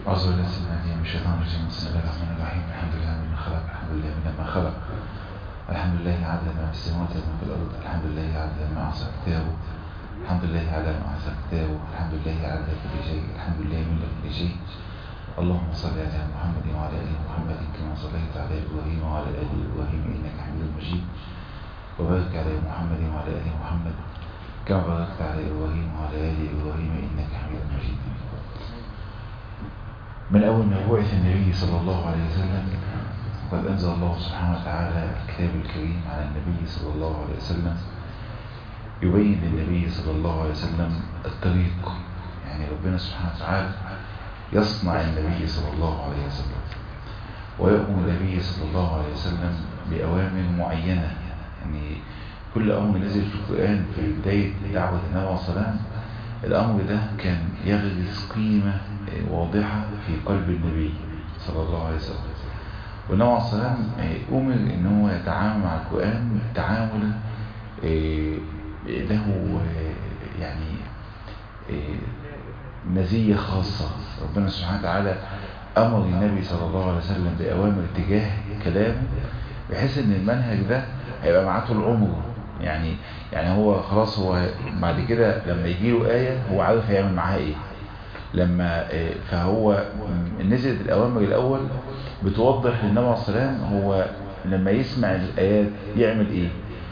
أعوذ بالله السميع العليم من الشيطان الرجيم بسم الله الرحمن الرحيم الحمد لله مما خلق الحمد لله مما خلق الحمد لله عدد ما في السماوات وما في الأرض الحمد لله عدد ما أحصى كتابه الحمد لله على ما أحصى كتابه الحمد لله عدد كل شيء الحمد لله من كل شيء اللهم صل على محمد وعلى آل محمد كما صليت على إبراهيم وعلى آل إبراهيم إنك حميد مجيد وبارك على محمد وعلى آل محمد كما باركت على إبراهيم وعلى آل إبراهيم إنك حميد مجيد من أول ما بعث النبي صلى الله عليه وسلم قد أنزل الله سبحانه وتعالى الكتاب الكريم على النبي صلى الله عليه وسلم يبين للنبي صلى الله عليه وسلم الطريق يعني ربنا سبحانه وتعالى يصنع النبي صلى الله عليه وسلم ويأمر النبي صلى الله عليه وسلم بأوامر معينة يعني كل أمر نزل في القرآن في بداية دعوة النبي عليه الصلاة الأمر ده كان يغرس قيمة واضحة في قلب النبي صلى الله عليه وسلم والنبي عليه الصلاة أمر إن هو يتعامل مع القرآن تعامل له يعني مزية خاصة ربنا سبحانه وتعالى أمر النبي صلى الله عليه وسلم بأوامر تجاه كلامه بحيث ان المنهج ده هيبقى معاه طول عمره يعني يعني هو خلاص هو بعد كده لما يجي له آية هو عارف هيعمل معاها ايه لما فهو نزلت الأوامر الأول بتوضح للنبي عليه السلام هو لما يسمع الآيات يعمل ايه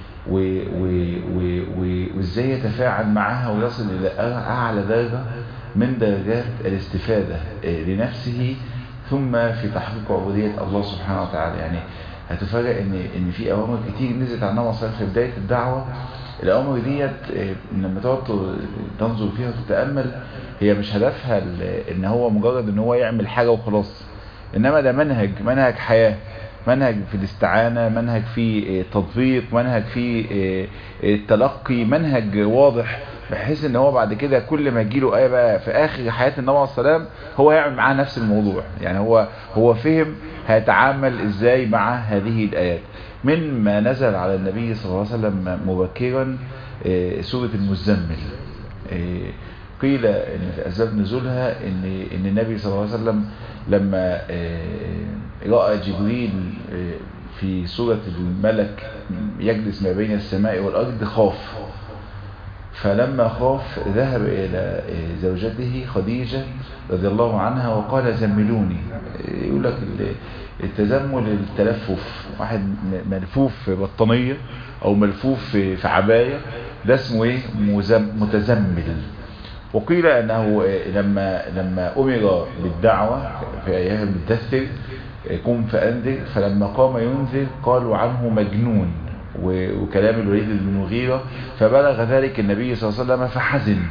وازاي يتفاعل معها ويصل إلى أعلى درجة من درجات الاستفادة لنفسه ثم في تحقيق عبودية الله سبحانه وتعالى يعني هتفاجئ ان ان في اوامر كتير نزلت على النبي صلى في بدايه الدعوه الاوامر ديت لما تقعد تنظر فيها وتتامل هي مش هدفها ان هو مجرد ان هو يعمل حاجه وخلاص انما ده منهج منهج حياه منهج في الاستعانه منهج في تطبيق منهج في التلقي منهج واضح بحيث ان هو بعد كده كل ما يجيله ايه بقى في اخر حياه النبي عليه السلام هو هيعمل معاه نفس الموضوع يعني هو هو فهم هيتعامل ازاي مع هذه الايات من ما نزل على النبي صلى الله عليه وسلم مبكرا سوره المزمل قيل ان في اسباب نزولها ان ان النبي صلى الله عليه وسلم لما راى جبريل في سوره الملك يجلس ما بين السماء والارض خاف فلما خاف ذهب إلى زوجته خديجة رضي الله عنها وقال زملوني يقول لك التزمل التلفف واحد ملفوف في بطانية أو ملفوف في عباية ده اسمه ايه متزمل وقيل أنه لما لما أمر بالدعوة في أيام المدثر قم فأنذر فلما قام ينذر قالوا عنه مجنون وكلام الوليد بن المغيرة فبلغ ذلك النبي صلى الله عليه وسلم فحزن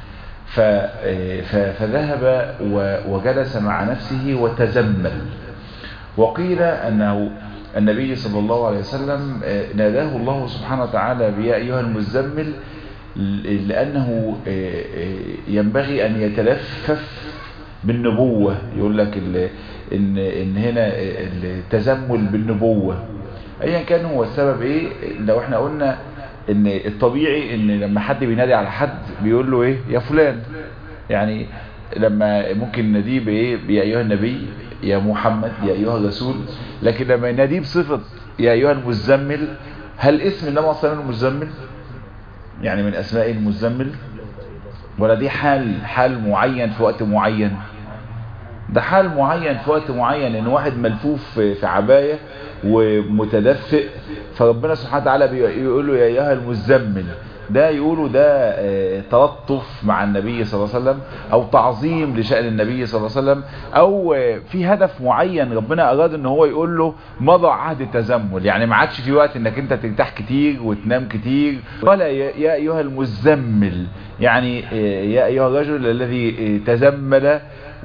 فذهب وجلس مع نفسه وتزمل وقيل أنه النبي صلى الله عليه وسلم ناداه الله سبحانه وتعالى بيا أيها المزمل لأنه ينبغي أن يتلفف بالنبوة يقول لك إن, إن هنا التزمل بالنبوة ايا كان هو السبب ايه لو احنا قلنا ان الطبيعي ان لما حد بينادي على حد بيقول له ايه يا فلان يعني لما ممكن ناديه بايه يا ايها النبي يا محمد يا ايها الرسول لكن لما يناديه بصفه يا ايها المزمل هل اسم النبي صلى الله عليه وسلم المزمل يعني من اسماء المزمل ولا دي حال حال معين في وقت معين ده حال معين في وقت معين ان واحد ملفوف في عباية ومتدفئ فربنا سبحانه وتعالى بيقول له يا ايها المزمل ده يقولوا ده تلطف مع النبي صلى الله عليه وسلم او تعظيم لشأن النبي صلى الله عليه وسلم او في هدف معين ربنا اراد ان هو يقول له مضى عهد التزمل يعني ما عادش في وقت انك انت ترتاح كتير وتنام كتير قال يا ايها المزمل يعني يا ايها الرجل الذي تزمل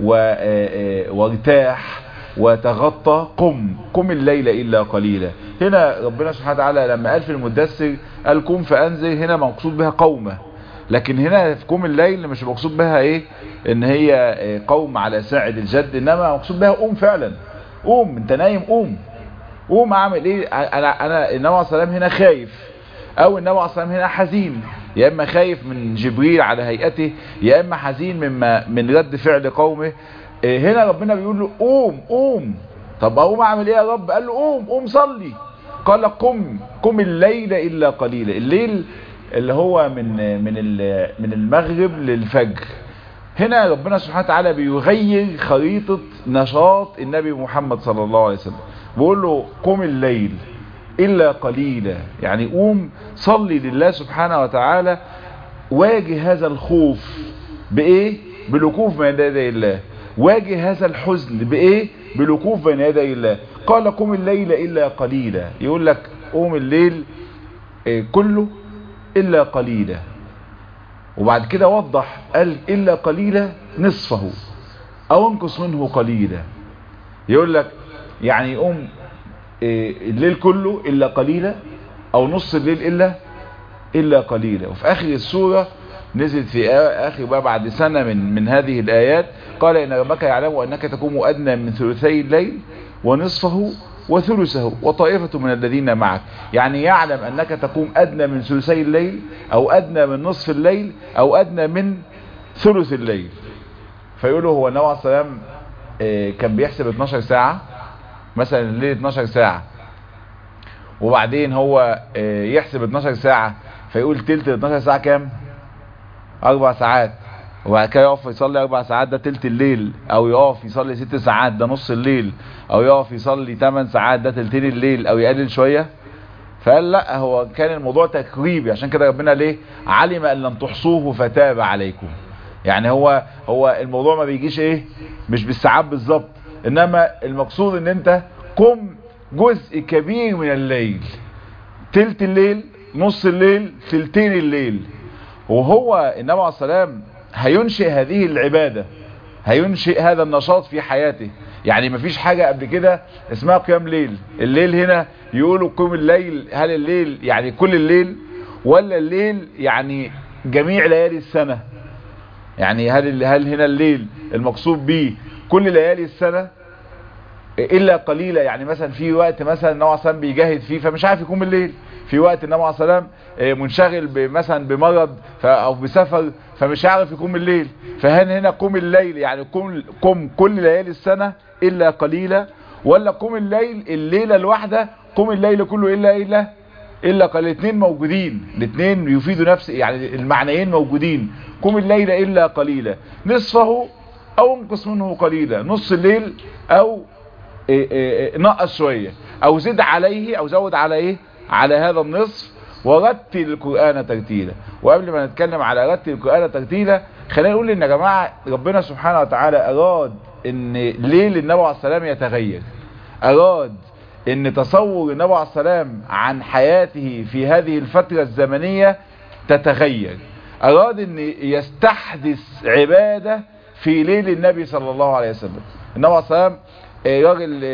وارتاح وتغطى قم قم الليل إلا قليلا هنا ربنا سبحانه وتعالى لما قال في المدثر قال قم فأنزل هنا مقصود بها قومة لكن هنا في قم الليل مش مقصود بها ايه ان هي قوم على ساعد الجد انما مقصود بها قوم فعلا قوم انت نايم قوم قوم اعمل ايه انا انا النبي عليه الصلاه هنا خايف او النبي عليه الصلاه هنا حزين يا اما خايف من جبريل على هيئته يا اما حزين مما من رد فعل قومه هنا ربنا بيقول له قوم قوم طب اقوم اعمل ايه يا رب قال له قوم قوم صلي قال قم قم الليل الا قليلا الليل اللي هو من من من المغرب للفجر هنا ربنا سبحانه وتعالى بيغير خريطة نشاط النبي محمد صلى الله عليه وسلم بيقول له قم الليل إلا قليلا يعني قوم صلي لله سبحانه وتعالى واجه هذا الخوف بإيه؟ بالوقوف بين يدي الله واجه هذا الحزن بإيه؟ بالوقوف بين يدي الله قال قم الليل إلا قليلا يقول لك قوم الليل إيه كله إلا قليلا وبعد كده وضح قال إلا قليلا نصفه أو انقص منه قليلا يقول لك يعني يقوم إيه الليل كله إلا قليلا أو نص الليل إلا إلا قليلا وفي آخر السورة نزلت في آخر بقى بعد سنة من من هذه الآيات قال إن ربك يعلم أنك تقوم أدنى من ثلثي الليل ونصفه وثلثه وطائفة من الذين معك يعني يعلم أنك تقوم أدنى من ثلثي الليل أو أدنى من نصف الليل أو أدنى من ثلث الليل فيقولوا هو النبي عليه السلام كان بيحسب 12 ساعة مثلا الليل 12 ساعة وبعدين هو يحسب 12 ساعة فيقول تلت 12 ساعة كام أربع ساعات وبعد كده يقف يصلي اربع ساعات ده تلت الليل او يقف يصلي ست ساعات ده نص الليل او يقف يصلي 8 ساعات ده تلتين الليل او يقلل شوية فقال لا هو كان الموضوع تقريبي عشان كده ربنا ليه علم ان لن تحصوه فتاب عليكم يعني هو هو الموضوع ما بيجيش ايه مش بالساعات بالظبط انما المقصود ان انت قم جزء كبير من الليل تلت الليل نص الليل تلتين الليل وهو النبي عليه السلام هينشئ هذه العبادة هينشئ هذا النشاط في حياته يعني مفيش حاجة قبل كده اسمها قيام ليل الليل هنا يقولوا قيم الليل هل الليل يعني كل الليل ولا الليل يعني جميع ليالي السنة يعني هل هل هنا الليل المقصود به كل ليالي السنة الا قليلة يعني مثلا في وقت مثلا النبي عليه بيجاهد فيه فمش عارف يقوم الليل في وقت النبي عليه السلام منشغل مثلا بمرض او بسفر فمش عارف يقوم الليل فهل هنا قوم الليل يعني قم قم كل ليالي السنة الا قليلة ولا قوم الليل الليلة الواحدة قوم الليل كله الا الا الا قليل الاثنين موجودين الاثنين يفيدوا نفس يعني المعنيين موجودين قوم الليل الا قليلا نصفه او انقص منه قليلا نص الليل او إيه إيه نقص شوية او زد عليه او زود عليه على هذا النصف ورتل القرآن ترتيلا وقبل ما نتكلم على رتل القرآن ترتيلا خلينا نقول ان يا جماعة ربنا سبحانه وتعالى اراد ان ليل النبي عليه السلام يتغير اراد ان تصور النبي عليه السلام عن حياته في هذه الفترة الزمنية تتغير اراد ان يستحدث عبادة في ليل النبي صلى الله عليه وسلم النبي عليه السلام راجل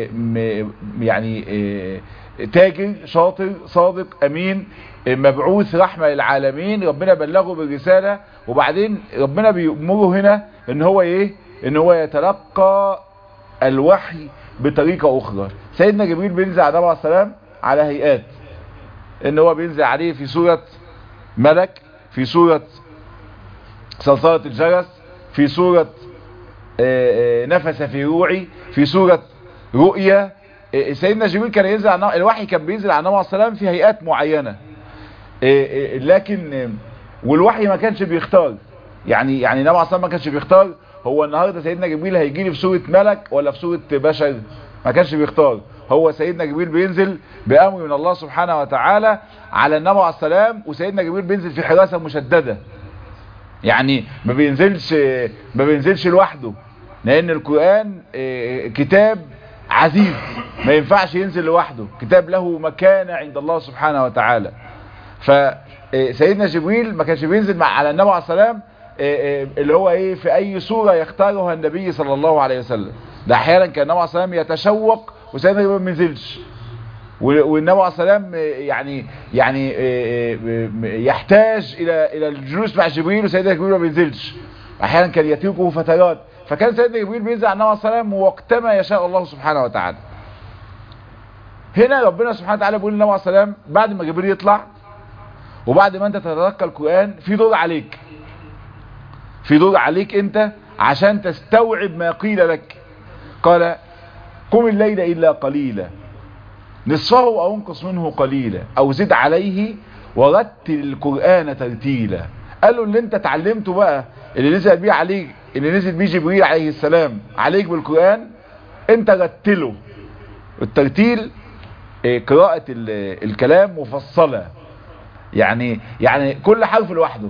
يعني تاجر شاطر صادق امين مبعوث رحمة للعالمين ربنا بلغه بالرسالة وبعدين ربنا بيأمره هنا ان هو ايه ان هو يتلقى الوحي بطريقة اخرى سيدنا جبريل بينزل على النبي السلام على هيئات ان هو بينزل عليه في صورة ملك في صورة صلصلة الجرس في صورة نفس في روعي في صورة رؤية سيدنا جبريل كان ينزل على الوحي كان بينزل على النبي عليه السلام في هيئات معينة لكن والوحي ما كانش بيختار يعني يعني النبي عليه السلام ما كانش بيختار هو النهارده سيدنا جبريل هيجي لي في صوره ملك ولا في صوره بشر ما كانش بيختار هو سيدنا جبريل بينزل بامر من الله سبحانه وتعالى على النبي عليه السلام وسيدنا جبريل بينزل في حراسه مشدده يعني ما بينزلش ما بينزلش لوحده لان القرآن كتاب عزيز ما ينفعش ينزل لوحده كتاب له مكانة عند الله سبحانه وتعالى فسيدنا جبريل ما كانش بينزل مع على النبي عليه السلام اللي هو ايه في اي صورة يختارها النبي صلى الله عليه وسلم ده احيانا كان النبي عليه السلام يتشوق وسيدنا جبريل ما ينزلش والنبي عليه السلام يعني يعني يحتاج الى الى الجلوس مع جبريل وسيدنا جبريل ما بينزلش احيانا كان يتركه فترات فكان سيدنا جبريل بينزل على النبي عليه السلام وقتما يشاء الله سبحانه وتعالى هنا ربنا سبحانه وتعالى بيقول للنبي عليه السلام بعد ما جبريل يطلع وبعد ما انت تتلقى القرآن في دور عليك في دور عليك انت عشان تستوعب ما قيل لك قال قم الليل إلا قليلا نصفه أو انقص منه قليلا أو زد عليه ورتل القرآن ترتيلا قالوا اللي انت اتعلمته بقى اللي نزل بيه عليك اللي نزل بيه جبريل عليه السلام عليك بالقرآن انت رتله الترتيل اه قراءة الكلام مفصلة يعني يعني كل حرف لوحده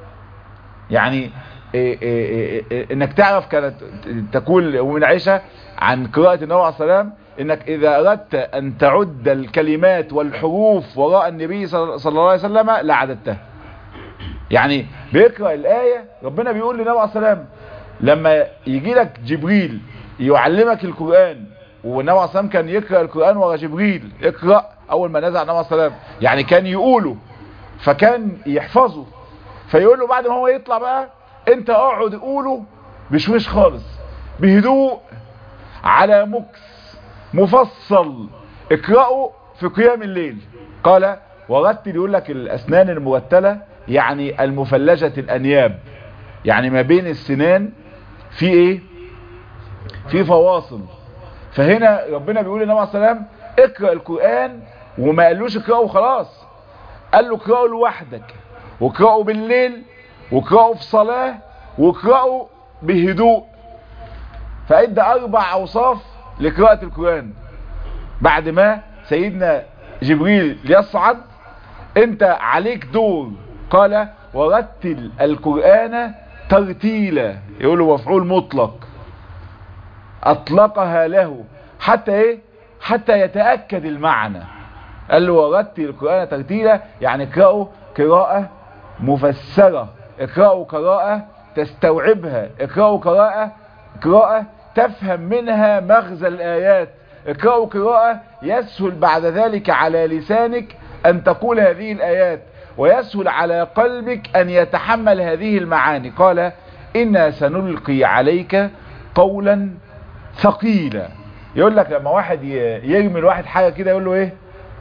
يعني اه اه انك تعرف كانت تقول ومن عائشة عن قراءة النبي عليه السلام انك اذا اردت ان تعد الكلمات والحروف وراء النبي صلى الله عليه وسلم لعددتها يعني بيقرأ الآية ربنا بيقول للنبي عليه السلام لما يجي لك جبريل يعلمك القرآن والنبي عليه السلام كان يقرأ القرآن ورا جبريل اقرأ اول ما نزل النبي عليه السلام يعني كان يقوله فكان يحفظه فيقول له بعد ما هو يطلع بقى انت اقعد قوله بشويش خالص بهدوء على مكس مفصل اقرأه في قيام الليل قال ورتل يقول لك الاسنان المرتلة يعني المفلجة الانياب يعني ما بين السنان في ايه في فواصل فهنا ربنا بيقول للنبي عليه السلام اقرأ القرآن وما قالوش اقرأه خلاص قال له اقرأه لوحدك واقرأه بالليل واقرأه في صلاة واقرأه بهدوء فادى اربع اوصاف لقراءة القرآن بعد ما سيدنا جبريل يصعد انت عليك دور قال ورتل القرآن ترتيلا يقولوا مفعول مطلق اطلقها له حتى ايه حتى يتأكد المعنى قال له ورتل القرآن ترتيلا يعني اقرأوا قراءة مفسرة اقرأوا قراءة تستوعبها اقرأوا قراءة قراءة تفهم منها مغزى الآيات اقرأوا قراءة يسهل بعد ذلك على لسانك أن تقول هذه الآيات ويسهل على قلبك أن يتحمل هذه المعاني قال إنا سنلقي عليك قولا ثقيلا يقول لك لما واحد يرمي الواحد حاجة كده يقول له ايه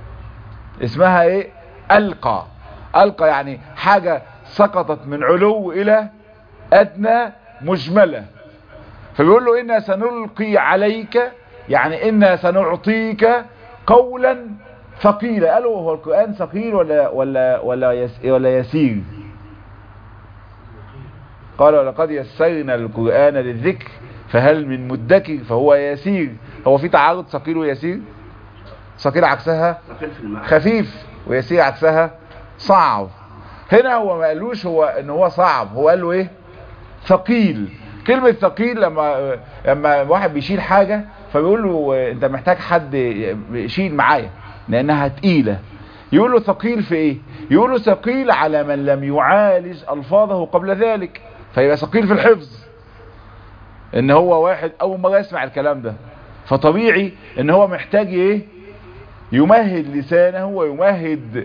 اسمها ايه ألقى ألقى يعني حاجة سقطت من علو إلى أدنى مجملة فبيقول له إنا سنلقي عليك يعني إنا سنعطيك قولا ثقيلا قالوا هو القرآن ثقيل ولا ولا ولا يس ولا يسير قال ولقد يسرنا القرآن للذكر فهل من مدكر فهو يسير هو في تعارض ثقيل ويسير ثقيل عكسها خفيف ويسير عكسها صعب هنا هو ما قالوش هو ان هو صعب هو قال له ايه ثقيل كلمة ثقيل لما لما واحد بيشيل حاجة فبيقول له انت محتاج حد يشيل معايا لانها تقيلة يقول له ثقيل في ايه يقول له ثقيل على من لم يعالج الفاظه قبل ذلك فيبقى ثقيل في الحفظ ان هو واحد اول مرة يسمع الكلام ده فطبيعي ان هو محتاج ايه يمهد لسانه ويمهد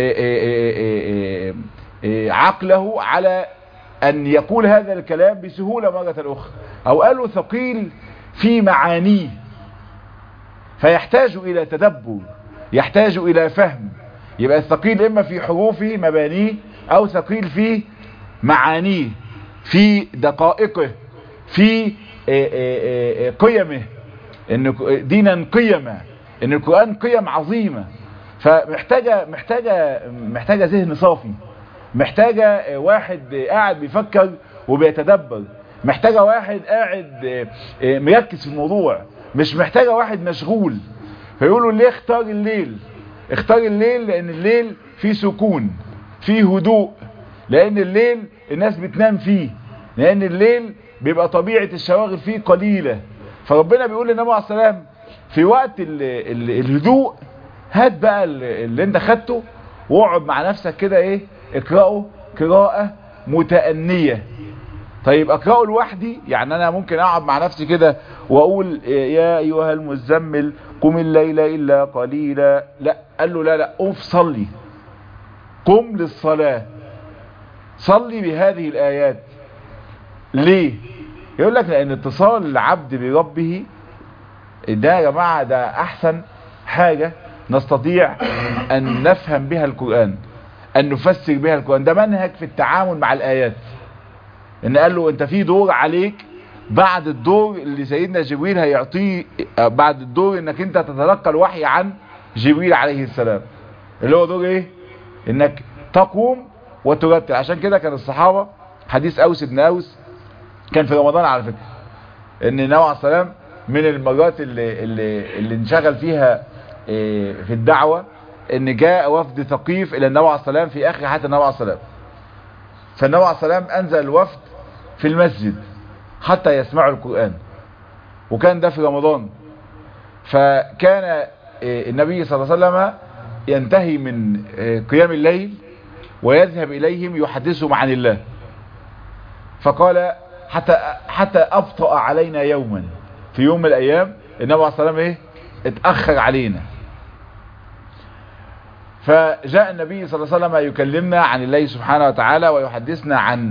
عقله على ان يقول هذا الكلام بسهولة مرة اخرى او قالوا ثقيل في معانيه فيحتاج الى تدبر يحتاج الى فهم يبقى الثقيل اما في حروفه مبانيه او ثقيل في معانيه في دقائقه في قيمه ان دينا قيمة ان القرآن قيم عظيمة فمحتاجة محتاجة محتاجة ذهن صافي محتاجة واحد قاعد بيفكر وبيتدبر محتاجة واحد قاعد مركز في الموضوع مش محتاجة واحد مشغول فيقولوا ليه اختار الليل اختار الليل لان الليل فيه سكون فيه هدوء لان الليل الناس بتنام فيه لان الليل بيبقى طبيعة الشواغل فيه قليلة فربنا بيقول للنبي عليه السلام في وقت ال ال الهدوء هات بقى اللي انت خدته واقعد مع نفسك كده ايه اقرأه قراءة متأنية طيب اقرأه لوحدي يعني انا ممكن اقعد مع نفسي كده واقول يا ايها المزمل قم الليل الا قليلا لا قال له لا لا قم صلي قم للصلاة صلي بهذه الايات ليه يقول لك لان اتصال العبد بربه ده يا جماعة ده احسن حاجة نستطيع ان نفهم بها القرآن ان نفسر بها القرآن ده منهج في التعامل مع الايات ان قال له انت في دور عليك بعد الدور اللي سيدنا جبريل هيعطيه بعد الدور انك انت تتلقى الوحي عن جبريل عليه السلام اللي هو دور ايه انك تقوم وترتل عشان كده كان الصحابة حديث اوس بن اوس كان في رمضان على فكرة ان النبي عليه السلام من المرات اللي, اللي, اللي انشغل فيها في الدعوة ان جاء وفد ثقيف الى النبي عليه السلام في اخر حياة النبي عليه السلام فالنبي عليه السلام انزل الوفد في المسجد حتى يسمعوا القرآن وكان ده في رمضان فكان النبي صلى الله عليه وسلم ينتهي من قيام الليل ويذهب إليهم يحدثهم عن الله فقال حتى حتى أبطأ علينا يوما في يوم من الأيام النبي عليه الصلاة والسلام إيه اتأخر علينا فجاء النبي صلى الله عليه وسلم يكلمنا عن الله سبحانه وتعالى ويحدثنا عن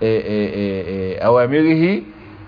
أوامره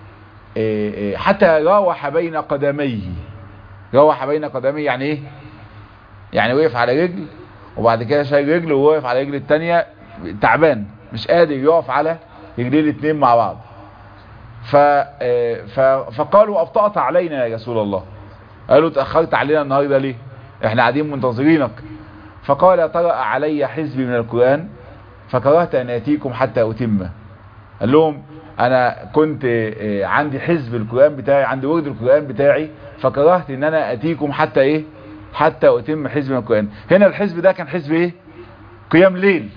حتى راوح بين قدميه راوح بين قدميه يعني ايه يعني وقف على رجل وبعد كده شايل رجل ووقف على رجل التانية تعبان مش قادر يقف على رجلين الاثنين مع بعض ف... ف... فقالوا ابطأت علينا يا رسول الله قالوا اتأخرت علينا النهاردة ليه احنا قاعدين منتظرينك فقال طرأ علي حزبي من القرآن فكرهت ان اتيكم حتى اتمه قال لهم انا كنت عندي حزب القرآن بتاعي عندي ورد القرآن بتاعي فكرهت ان انا اتيكم حتى ايه حتى اتم حزب من القرآن هنا الحزب ده كان حزب ايه قيام ليل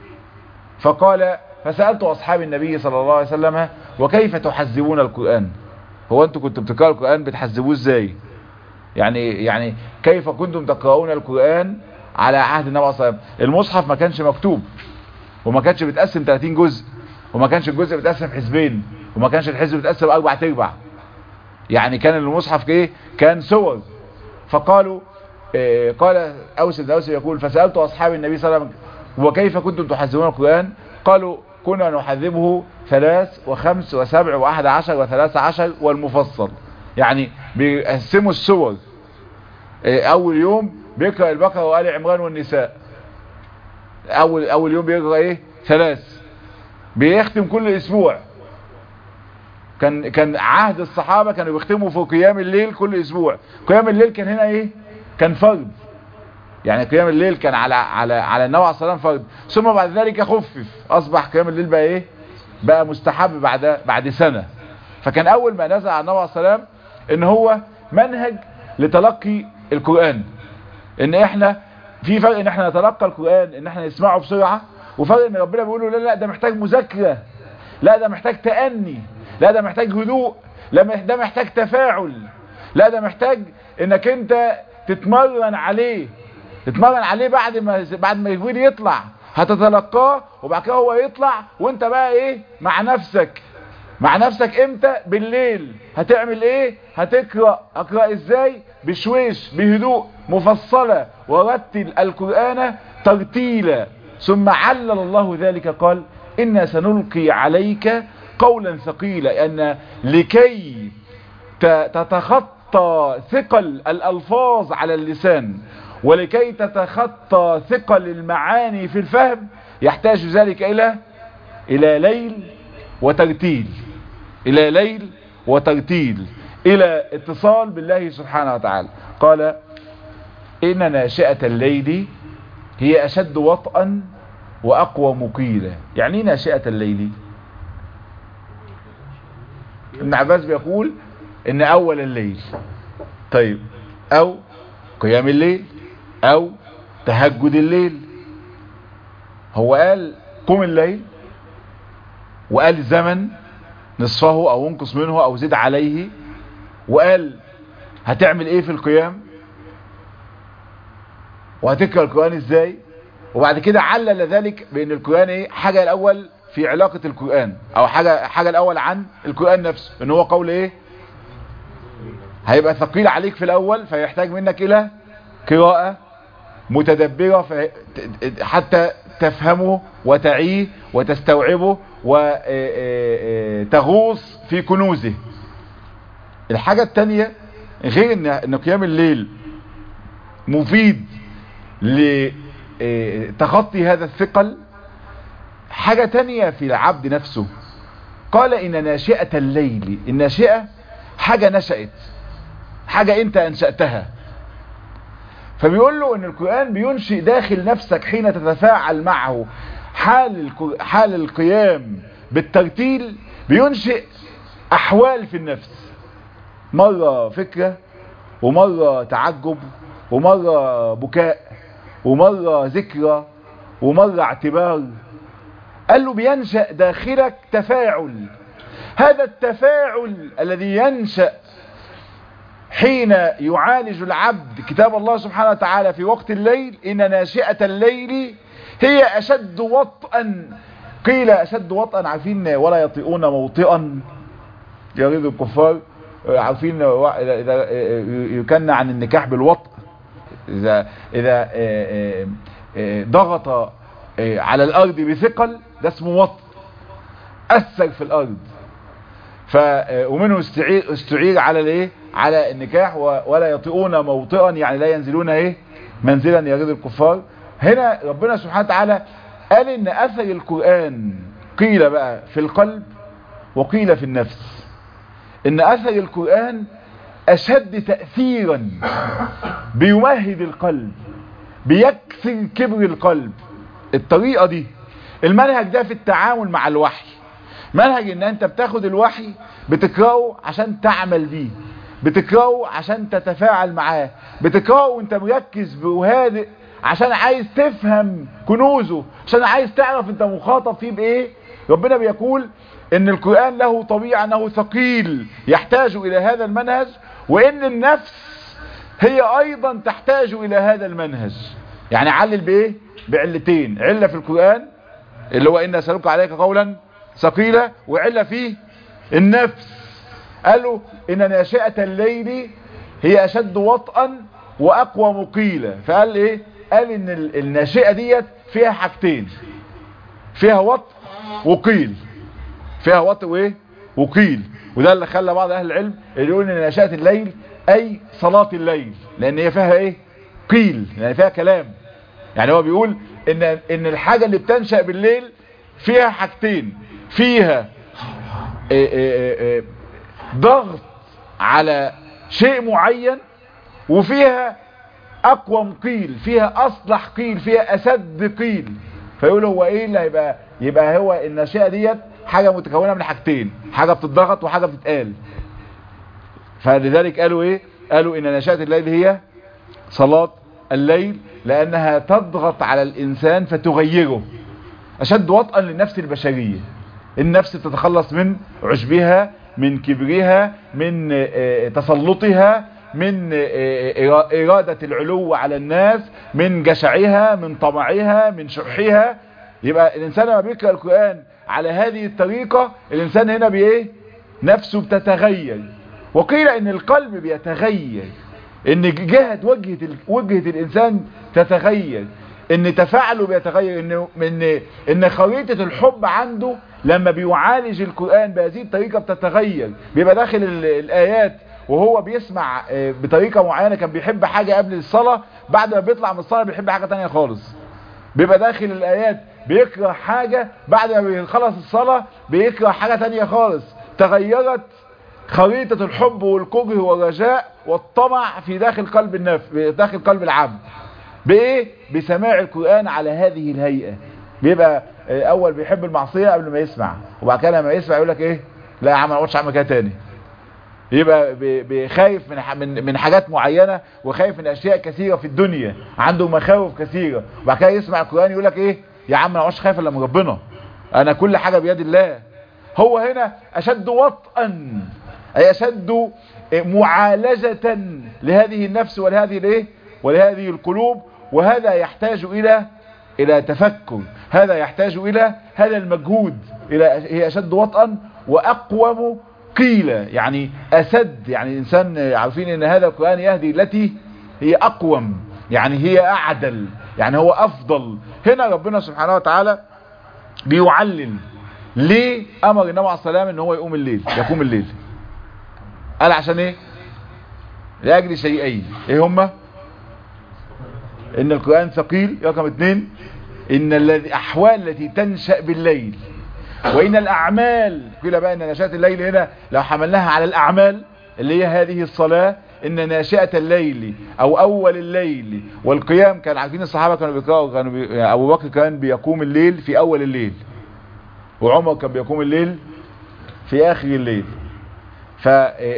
فقال فسألت اصحاب النبي صلى الله عليه وسلم وكيف تحزبون القرآن هو انتوا كنتوا بتقرأوا القرآن بتحزبوه ازاي يعني يعني كيف كنتم تقرؤون القرآن على عهد النبي صلى الله عليه وسلم المصحف ما كانش مكتوب وما كانش بيتقسم 30 جزء وما كانش الجزء بيتقسم حزبين وما كانش الحزب بيتقسم اربع تربع يعني كان المصحف ايه كان صور فقالوا إيه قال اوس بن اوس يقول فسالت اصحاب النبي صلى الله عليه وسلم وكيف كنتم تحزبون القران قالوا كنا نحذبه ثلاث وخمس وسبع واحد عشر وثلاث عشر والمفصل يعني بيقسموا السور إيه اول يوم بيقرا البقره وال عمران والنساء اول اول يوم بيقرا ايه ثلاث بيختم كل اسبوع كان كان عهد الصحابه كانوا بيختموا في قيام الليل كل اسبوع قيام الليل كان هنا ايه كان فرض يعني قيام الليل كان على على على النبي عليه الصلاه والسلام فرض ثم بعد ذلك خفف اصبح قيام الليل بقى ايه بقى مستحب بعد بعد سنه فكان اول ما نزل على النبي عليه الصلاه والسلام ان هو منهج لتلقي القران ان احنا في فرق ان احنا نتلقى القران ان احنا نسمعه بسرعه وفرق ان ربنا بيقول له لا لا ده محتاج مذاكره لا ده محتاج تأني لا ده محتاج هدوء لا ده محتاج تفاعل لا ده محتاج انك انت تتمرن عليه تتمرن عليه بعد ما بعد ما جبريل يطلع هتتلقاه وبعد كده هو يطلع وانت بقى ايه مع نفسك مع نفسك امتى بالليل هتعمل ايه هتقرأ اقرأ ازاي بشويش بهدوء مفصلة ورتل القرآن ترتيلا ثم علل الله ذلك قال إنا سنلقي عليك قولا ثقيلا أن لكي تتخطى ثقل الألفاظ على اللسان ولكي تتخطى ثقل المعاني في الفهم يحتاج ذلك إلى إلى ليل وترتيل إلى ليل وترتيل إلى اتصال بالله سبحانه وتعالى قال إن ناشئة الليل هي أشد وطئا وأقوى مقيلة يعني ناشئة الليل ابن عباس بيقول إن أول الليل طيب أو قيام الليل أو تهجد الليل هو قال قم الليل وقال زمن نصفه أو انقص منه أو زد عليه وقال هتعمل ايه في القيام وهتقرا القرآن ازاي وبعد كده علل ذلك بان القرآن ايه حاجة الاول في علاقة القرآن او حاجة حاجة الاول عن القرآن نفسه ان هو قول ايه هيبقى ثقيل عليك في الاول فيحتاج منك الى قراءة متدبرة حتى تفهمه وتعيه وتستوعبه وتغوص في كنوزه الحاجة التانية غير ان, إن قيام الليل مفيد لتخطي هذا الثقل حاجة تانية في العبد نفسه قال إن ناشئة الليل الناشئة حاجة نشأت حاجة انت انشأتها فبيقول له ان القرآن بينشئ داخل نفسك حين تتفاعل معه حال, حال القيام بالترتيل بينشئ احوال في النفس مرة فكرة ومرة تعجب ومرة بكاء ومرة ذكرى ومرة اعتبار قال له بينشأ داخلك تفاعل هذا التفاعل الذي ينشأ حين يعالج العبد كتاب الله سبحانه وتعالى في وقت الليل إن ناشئة الليل هي أشد وطئا قيل أشد وطئا عارفين ولا يطيئون موطئا يريد الكفار عارفين إذا يكن عن النكاح بالوطء إذا, إذا ضغط على الأرض بثقل ده اسمه وطء أثر في الأرض ف ومنه استعير, استعير على الايه على النكاح ولا يطئون موطئا يعني لا ينزلون ايه منزلا يغيظ الكفار هنا ربنا سبحانه وتعالى قال ان اثر القرآن قيل بقى في القلب وقيل في النفس ان اثر القرآن اشد تأثيرا بيمهد القلب بيكسر كبر القلب الطريقة دي المنهج ده في التعامل مع الوحي منهج ان انت بتاخد الوحي بتقرأه عشان تعمل بيه بتقرأه عشان تتفاعل معاه بتقرأه وانت مركز وهادئ عشان عايز تفهم كنوزه عشان عايز تعرف انت مخاطب فيه بايه ربنا بيقول ان القرآن له طبيعة انه ثقيل يحتاج الى هذا المنهج وان النفس هي ايضا تحتاج الى هذا المنهج يعني علل بايه بعلتين علة في القرآن اللي هو ان اسألك عليك قولا ثقيلة وعلة فيه النفس قالوا ان ناشئة الليل هي اشد وطئا واقوى مقيلة فقال ايه قال ان الناشئة ديت فيها حاجتين فيها وطء وقيل فيها وطء وايه وقيل وده اللي خلى بعض اهل العلم اللي يقول ان ناشئة الليل اي صلاة الليل لان هي فيها ايه قيل يعني فيها كلام يعني هو بيقول ان ان الحاجة اللي بتنشأ بالليل فيها حاجتين فيها إيه إيه إيه ضغط على شيء معين وفيها اقوم قيل فيها اصلح قيل فيها اسد قيل فيقول هو ايه اللي هيبقى يبقى هو الناشئه ديت حاجه متكونه من حاجتين حاجه بتضغط وحاجه بتتقال فلذلك قالوا ايه قالوا ان ناشئه الليل هي صلاه الليل لانها تضغط على الانسان فتغيره اشد وطئا للنفس البشريه النفس تتخلص من عشبها من كبرها من تسلطها من إرادة العلو على الناس من جشعها من طمعها من شحها يبقى الإنسان لما بيقرأ القرآن على هذه الطريقة الإنسان هنا بإيه نفسه بتتغير وقيل إن القلب بيتغير إن جهة وجهة, وجهة الإنسان تتغير ان تفاعله بيتغير ان ان ان خريطه الحب عنده لما بيعالج القران بهذه الطريقه بتتغير بيبقى داخل الايات وهو بيسمع بطريقه معينه كان بيحب حاجه قبل الصلاه بعد ما بيطلع من الصلاه بيحب حاجه تانية خالص بيبقى داخل الايات بيكره حاجه بعد ما بيخلص الصلاه بيكره حاجه تانية خالص تغيرت خريطه الحب والكره والرجاء والطمع في داخل قلب النفس داخل قلب العبد بايه بسماع القرآن على هذه الهيئة بيبقى اول بيحب المعصية قبل ما يسمع وبعد كده لما يسمع يقول لك ايه لا يا عم انا اقعدش اعمل كده تاني يبقى بخايف من من من حاجات معينة وخايف من اشياء كثيرة في الدنيا عنده مخاوف كثيرة وبعد كده يسمع القرآن يقول لك ايه يا عم انا اقعدش خايف الا من ربنا انا كل حاجة بيد الله هو هنا اشد وطئا اي اشد معالجة لهذه النفس ولهذه الايه ولهذه القلوب وهذا يحتاج إلى إلى تفكر هذا يحتاج إلى هذا المجهود إلى هي أشد وطئا وأقوم قيل يعني أسد يعني الإنسان عارفين أن هذا القرآن يهدي التي هي أقوم يعني هي أعدل يعني هو أفضل هنا ربنا سبحانه وتعالى بيعلل ليه أمر النبي عليه السلام أن هو يقوم الليل يقوم الليل قال عشان إيه لأجل شيئين إيه هما ان القرآن ثقيل رقم اثنين ان الذي احوال التي تنشأ بالليل وإن الأعمال قيل بقى إن ناشئة الليل هنا لو حملناها على الأعمال اللي هي هذه الصلاة إن ناشئة الليل أو أول الليل والقيام كان عارفين الصحابة كانوا بيقرأوا كانوا بي... يعني أبو بكر كان بيقوم الليل في أول الليل وعمر كان بيقوم الليل في آخر الليل ف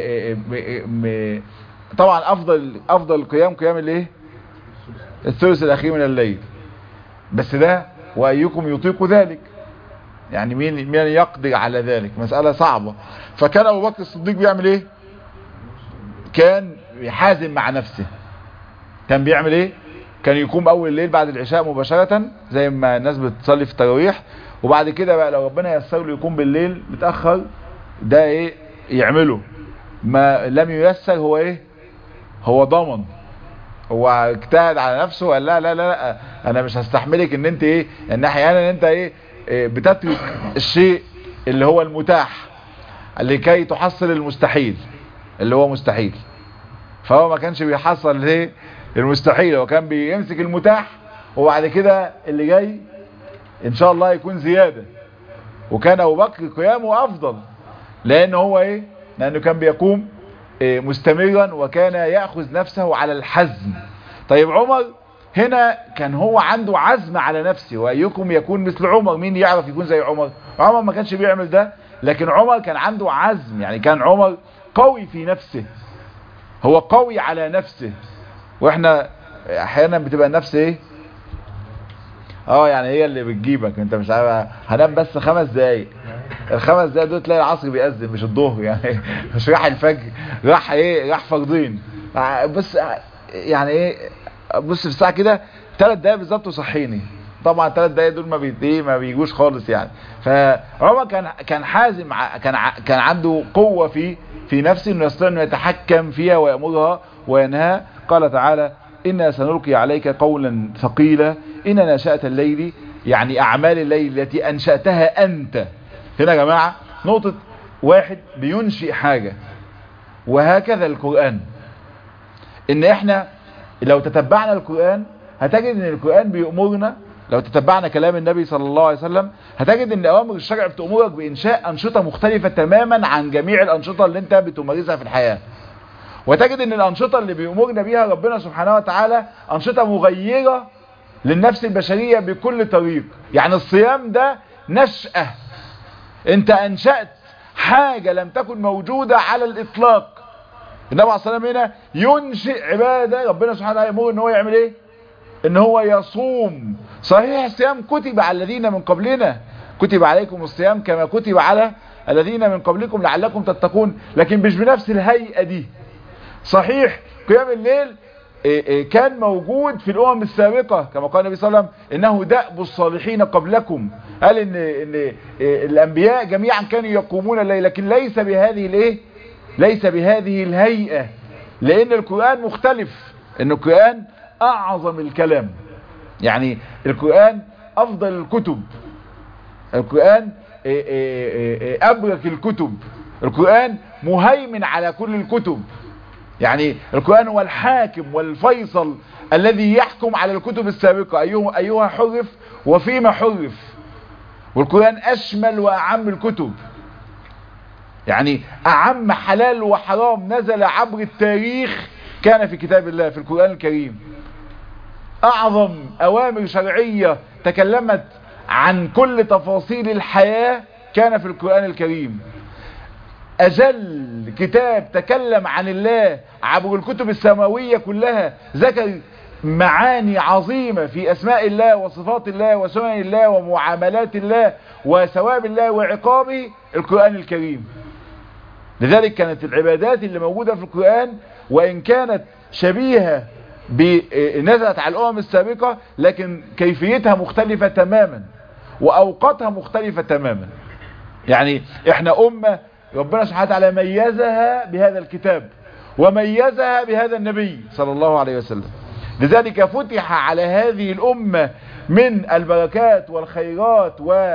طبعا أفضل أفضل القيام قيام الايه الثلث الأخير من الليل بس ده وأيكم يطيق ذلك يعني مين مين يقدر على ذلك مسألة صعبة فكان أبو بكر الصديق بيعمل ايه كان يحازم مع نفسه كان بيعمل ايه كان يقوم اول الليل بعد العشاء مباشرة زي ما الناس بتصلي في التراويح وبعد كده بقى لو ربنا يسر له يقوم بالليل متأخر ده ايه يعمله ما لم ييسر هو ايه هو ضمن هو اجتهد على نفسه وقال لا لا لا انا مش هستحملك ان انت ايه ان احيانا انت ايه, إيه بتترك الشيء اللي هو المتاح لكي تحصل المستحيل اللي هو مستحيل فهو ما كانش بيحصل ليه المستحيل هو كان بيمسك المتاح وبعد كده اللي جاي ان شاء الله يكون زيادة وكان ابو بكر قيامه افضل لان هو ايه لانه كان بيقوم إيه مستمرا وكان يأخذ نفسه على الحزم طيب عمر هنا كان هو عنده عزم على نفسه وايكم يكون مثل عمر مين يعرف يكون زي عمر عمر ما كانش بيعمل ده لكن عمر كان عنده عزم يعني كان عمر قوي في نفسه هو قوي على نفسه واحنا احيانا بتبقى النفس ايه اه يعني هي اللي بتجيبك انت مش عارف هنام بس خمس دقايق الخمس دقايق دول تلاقي العصر بيأذن مش الظهر يعني مش راح الفجر راح ايه راح فرضين بص يعني ايه بص في الساعه كده ثلاث دقايق بالظبط وصحيني طبعا ثلاث دقايق دول ما بي ايه ما بيجوش خالص يعني فعمر كان كان حازم كان كان عنده قوه في في نفسه انه يستطيع انه يتحكم فيها ويامرها وينهى قال تعالى إنا سنلقي عليك قولا ثقيلا إن نشأة الليل يعني أعمال الليل التي أنشأتها أنت هنا يا جماعة نقطة واحد بينشئ حاجة وهكذا القرآن إن إحنا لو تتبعنا القرآن هتجد إن القرآن بيأمرنا لو تتبعنا كلام النبي صلى الله عليه وسلم هتجد ان اوامر الشرع بتأمرك بانشاء انشطة مختلفة تماما عن جميع الانشطة اللي انت بتمارسها في الحياة وتجد ان الانشطة اللي بيأمرنا بيها ربنا سبحانه وتعالى انشطة مغيرة للنفس البشرية بكل طريق يعني الصيام ده نشأة انت انشأت حاجة لم تكن موجودة على الاطلاق النبي عليه الصلاة والسلام هنا ينشئ عبادة ربنا سبحانه وتعالى يأمر ان هو يعمل ايه ان هو يصوم صحيح الصيام كتب على الذين من قبلنا كتب عليكم الصيام كما كتب على الذين من قبلكم لعلكم تتقون لكن مش بنفس الهيئة دي صحيح قيام الليل كان موجود في الامم السابقة كما قال النبي صلى الله عليه وسلم انه دأب الصالحين قبلكم قال ان, إن الانبياء جميعا كانوا يقومون الليل لكن ليس بهذه الايه ليس بهذه الهيئة لان القرآن مختلف ان القرآن اعظم الكلام يعني القرآن افضل الكتب القرآن ابرك الكتب القرآن مهيمن على كل الكتب يعني القرآن هو الحاكم والفيصل الذي يحكم على الكتب السابقة أيها, أيها حرف وفيما حرف والقرآن أشمل وأعم الكتب يعني أعم حلال وحرام نزل عبر التاريخ كان في كتاب الله في القرآن الكريم أعظم أوامر شرعية تكلمت عن كل تفاصيل الحياة كان في القرآن الكريم أجل كتاب تكلم عن الله عبر الكتب السماوية كلها ذكر معاني عظيمة في أسماء الله وصفات الله وسنن الله ومعاملات الله وثواب الله وعقابه القرآن الكريم لذلك كانت العبادات اللي موجودة في القرآن وإن كانت شبيهة نزلت على الأمم السابقة لكن كيفيتها مختلفة تماما وأوقاتها مختلفة تماما يعني احنا أمة ربنا سبحانه وتعالى ميزها بهذا الكتاب وميزها بهذا النبي صلى الله عليه وسلم لذلك فتح على هذه الأمة من البركات والخيرات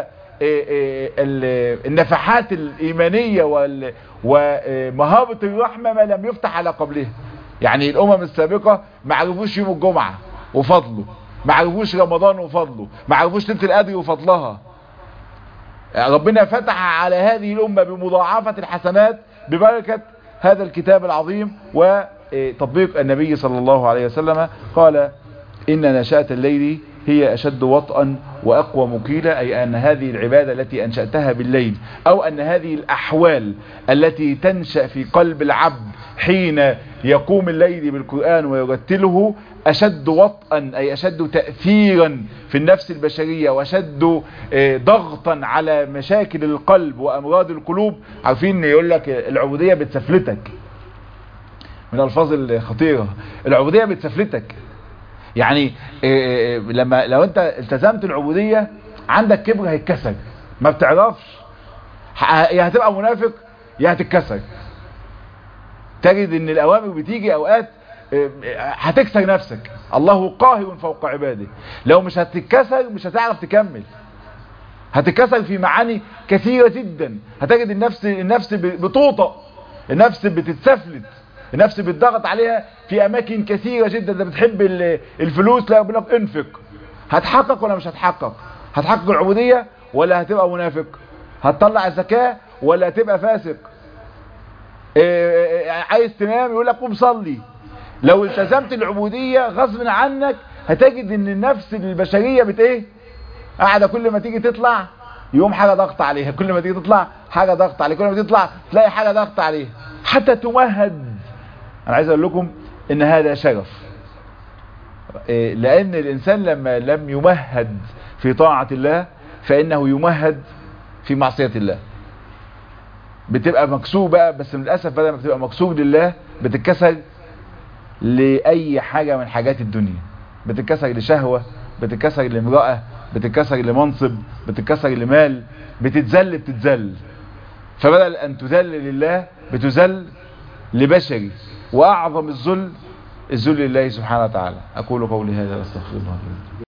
والنفحات الإيمانية ومهابة الرحمة ما لم يفتح على قبلها يعني الأمم السابقة ما عرفوش يوم الجمعة وفضله ما عرفوش رمضان وفضله ما عرفوش ليله القدر وفضلها ربنا فتح على هذه الأمة بمضاعفة الحسنات ببركة هذا الكتاب العظيم وتطبيق النبي صلى الله عليه وسلم قال إن نشاة الليل هي أشد وطئا وأقوى مقيلة أي أن هذه العبادة التي أنشأتها بالليل أو أن هذه الأحوال التي تنشأ في قلب العبد حين يقوم الليل بالقرآن ويرتله أشد وطئا أي أشد تأثيرا في النفس البشرية وأشد ضغطا على مشاكل القلب وأمراض القلوب عارفين يقول لك العبودية بتسفلتك من الألفاظ الخطيرة العبودية بتسفلتك يعني إيه لما لو انت التزمت العبودية عندك كبر هيتكسر ما بتعرفش يا هتبقى منافق يا هتتكسر تجد ان الاوامر بتيجي اوقات هتكسر نفسك الله قاهر فوق عباده لو مش هتتكسر مش هتعرف تكمل هتتكسر في معاني كثيرة جدا هتجد النفس النفس بتوطأ النفس بتتسفلت النفس بتضغط عليها في اماكن كثيرة جدا انت بتحب الفلوس لا ربنا انفق هتحقق ولا مش هتحقق هتحقق العبودية ولا هتبقى منافق هتطلع الزكاة ولا هتبقى فاسق إيه عايز تنام يقول لك قوم صلي لو التزمت العبودية غصب عنك هتجد ان النفس البشرية بت ايه قاعدة كل ما تيجي تطلع يوم حاجة ضغط عليها كل ما تيجي تطلع حاجة ضغط عليها كل ما تطلع تلاقي حاجة ضغط عليها حتى تمهد انا عايز اقول لكم ان هذا شرف لان الانسان لما لم يمهد في طاعة الله فانه يمهد في معصية الله بتبقى مكسور بقى بس للأسف بدل ما بتبقى مكسور لله بتتكسر لأي حاجة من حاجات الدنيا بتتكسر لشهوة بتتكسر لامرأة بتتكسر لمنصب بتتكسر لمال بتتذل بتتذل فبدل أن تذل لله بتذل لبشري وأعظم الذل الذل لله سبحانه وتعالى أقول قولي هذا واستغفر الله